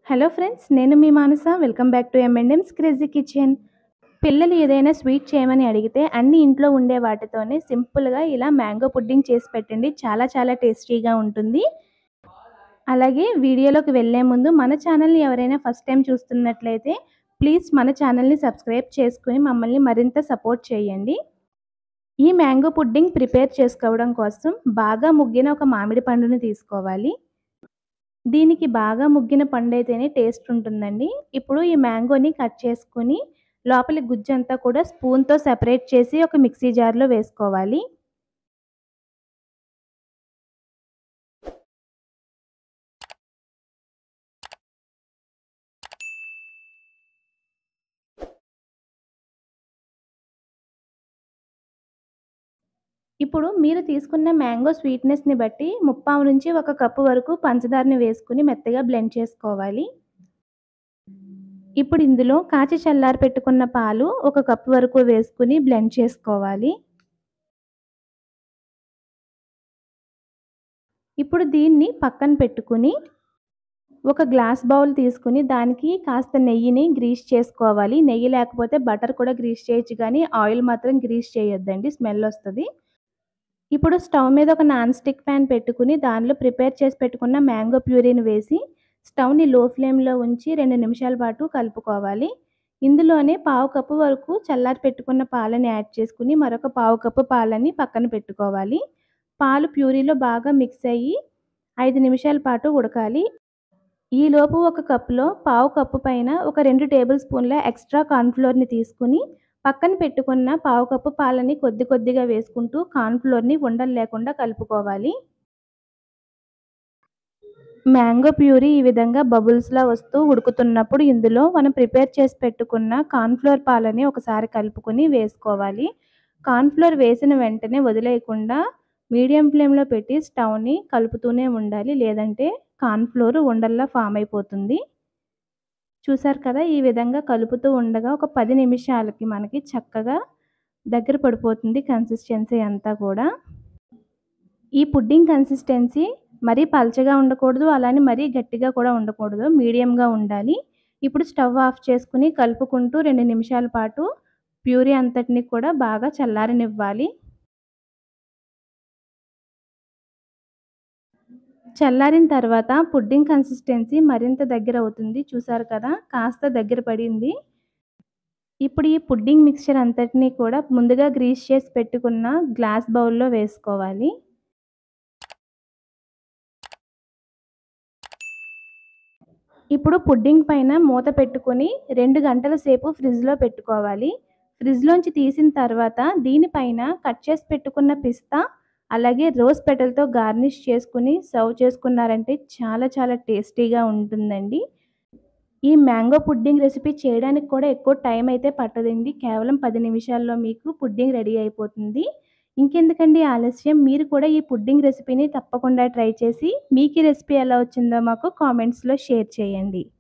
hello friends నేను మీ Manasa welcome back to M and M's crazy kitchen పిల్లలు ఏదైనా స్వీట్ చేయమని అడిగితే అన్ని ఇంట్లో ఉండే వాటితోనే సింపుల్గా ఇలా మ్యాంగో పుడ్డింగ్ చేసి పెట్టండి చాలా చాలా టేస్టీగా ఉంటుంది అలాగే వీడియోలోకి వెళ్ళే ముందు మన ఛానల్ని ఎవరైనా ఫస్ట్ టైం చూస్తున్నట్లయితే ప్లీజ్ మన ఛానల్ని సబ్స్క్రైబ్ చేసుకుని మమ్మల్ని మరింత సపోర్ట్ చేయండి ఈ మ్యాంగో పుడ్డింగ్ ప్రిపేర్ చేసుకోవడం కోసం బాగా ముగ్గిన ఒక మామిడి పండుని తీసుకోవాలి దీనికి బాగా ముగ్గిన పండు అయితేనే టేస్ట్ ఉంటుందండి ఇప్పుడు ఈ మ్యాంగోని కట్ చేసుకుని లోపలి గుజ్జంతా కూడా స్పూన్తో సెపరేట్ చేసి ఒక మిక్సీ జార్లో వేసుకోవాలి ఇప్పుడు మీరు తీసుకున్న మ్యాంగో స్వీట్నెస్ని బట్టి ముప్పావు నుంచి ఒక కప్పు వరకు పంచదారని వేసుకుని మెత్తగా బ్లెండ్ చేసుకోవాలి ఇప్పుడు ఇందులో కాచి చల్లారి పెట్టుకున్న పాలు ఒక కప్పు వరకు వేసుకుని బ్లెండ్ చేసుకోవాలి ఇప్పుడు దీన్ని పక్కన పెట్టుకుని ఒక గ్లాస్ బౌల్ తీసుకుని దానికి కాస్త నెయ్యిని గ్రీస్ చేసుకోవాలి నెయ్యి లేకపోతే బటర్ కూడా గ్రీస్ చేయొచ్చు కానీ ఆయిల్ మాత్రం గ్రీస్ చేయొద్దండి స్మెల్ వస్తుంది ఇప్పుడు స్టవ్ మీద ఒక నాన్ స్టిక్ ప్యాన్ పెట్టుకుని దానిలో ప్రిపేర్ చేసి పెట్టుకున్న మ్యాంగో ప్యూరీని వేసి స్టవ్ని లో ఫ్లేమ్లో ఉంచి రెండు నిమిషాల పాటు కలుపుకోవాలి ఇందులోనే పావు కప్పు వరకు చల్లారి పెట్టుకున్న పాలని యాడ్ చేసుకుని మరొక పావు కప్పు పాలని పక్కన పెట్టుకోవాలి పాలు ప్యూరీలో బాగా మిక్స్ అయ్యి ఐదు నిమిషాల పాటు ఉడకాలి ఈలోపు ఒక కప్పులో పావు కప్పు పైన ఒక రెండు టేబుల్ స్పూన్ల ఎక్స్ట్రా కార్న్ఫ్లోర్ని తీసుకుని పక్కన పెట్టుకున్న పావు కప్పు పాలని కొద్ది కొద్దిగా వేసుకుంటూ కార్న్ఫ్లోర్ని ఉండలు లేకుండా కలుపుకోవాలి మ్యాంగో ప్యూరీ ఈ విధంగా బబుల్స్లా వస్తూ ఉడుకుతున్నప్పుడు ఇందులో మనం ప్రిపేర్ చేసి పెట్టుకున్న కార్న్ఫ్లోర్ పాలని ఒకసారి కలుపుకొని వేసుకోవాలి కార్న్ఫ్లోర్ వేసిన వెంటనే వదిలేయకుండా మీడియం ఫ్లేమ్లో పెట్టి స్టవ్ని కలుపుతూనే ఉండాలి లేదంటే కార్న్ఫ్లోర్ ఉండల్లా ఫామ్ అయిపోతుంది చూసారు కదా ఈ విధంగా కలుపుతూ ఉండగా ఒక పది నిమిషాలకి మనకి చక్కగా దగ్గర పడిపోతుంది కన్సిస్టెన్సీ అంతా కూడా ఈ పుడ్డింగ్ కన్సిస్టెన్సీ మరీ పల్చగా ఉండకూడదు అలానే మరీ గట్టిగా కూడా ఉండకూడదు మీడియంగా ఉండాలి ఇప్పుడు స్టవ్ ఆఫ్ చేసుకుని కలుపుకుంటూ రెండు నిమిషాల పాటు ప్యూరీ అంతటిని కూడా బాగా చల్లారనివ్వాలి చల్లారిన తర్వాత పుడ్డింగ్ కన్సిస్టెన్సీ మరింత దగ్గర అవుతుంది చూసారు కదా కాస్త దగ్గర పడింది ఇప్పుడు ఈ పుడ్డింగ్ మిక్చర్ అంతటినీ కూడా ముందుగా గ్రీస్ చేసి పెట్టుకున్న గ్లాస్ బౌల్లో వేసుకోవాలి ఇప్పుడు పుడ్డింగ్ పైన మూత పెట్టుకొని రెండు గంటల సేపు ఫ్రిడ్జ్లో పెట్టుకోవాలి ఫ్రిడ్జ్లోంచి తీసిన తర్వాత దీనిపైన కట్ చేసి పెట్టుకున్న పిస్తా అలాగే రోజ్ పెటల్తో గార్నిష్ చేసుకుని సర్వ్ చేసుకున్నారంటే చాలా చాలా టేస్టీగా ఉంటుందండి ఈ మ్యాంగో పుడ్డింగ్ రెసిపీ చేయడానికి కూడా ఎక్కువ టైం అయితే పట్టదండి కేవలం పది నిమిషాల్లో మీకు పుడ్డింగ్ రెడీ అయిపోతుంది ఇంకెందుకండి ఆలస్యం మీరు కూడా ఈ పుడ్డింగ్ రెసిపీని తప్పకుండా ట్రై చేసి మీకు ఈ రెసిపీ ఎలా వచ్చిందో మాకు కామెంట్స్లో షేర్ చేయండి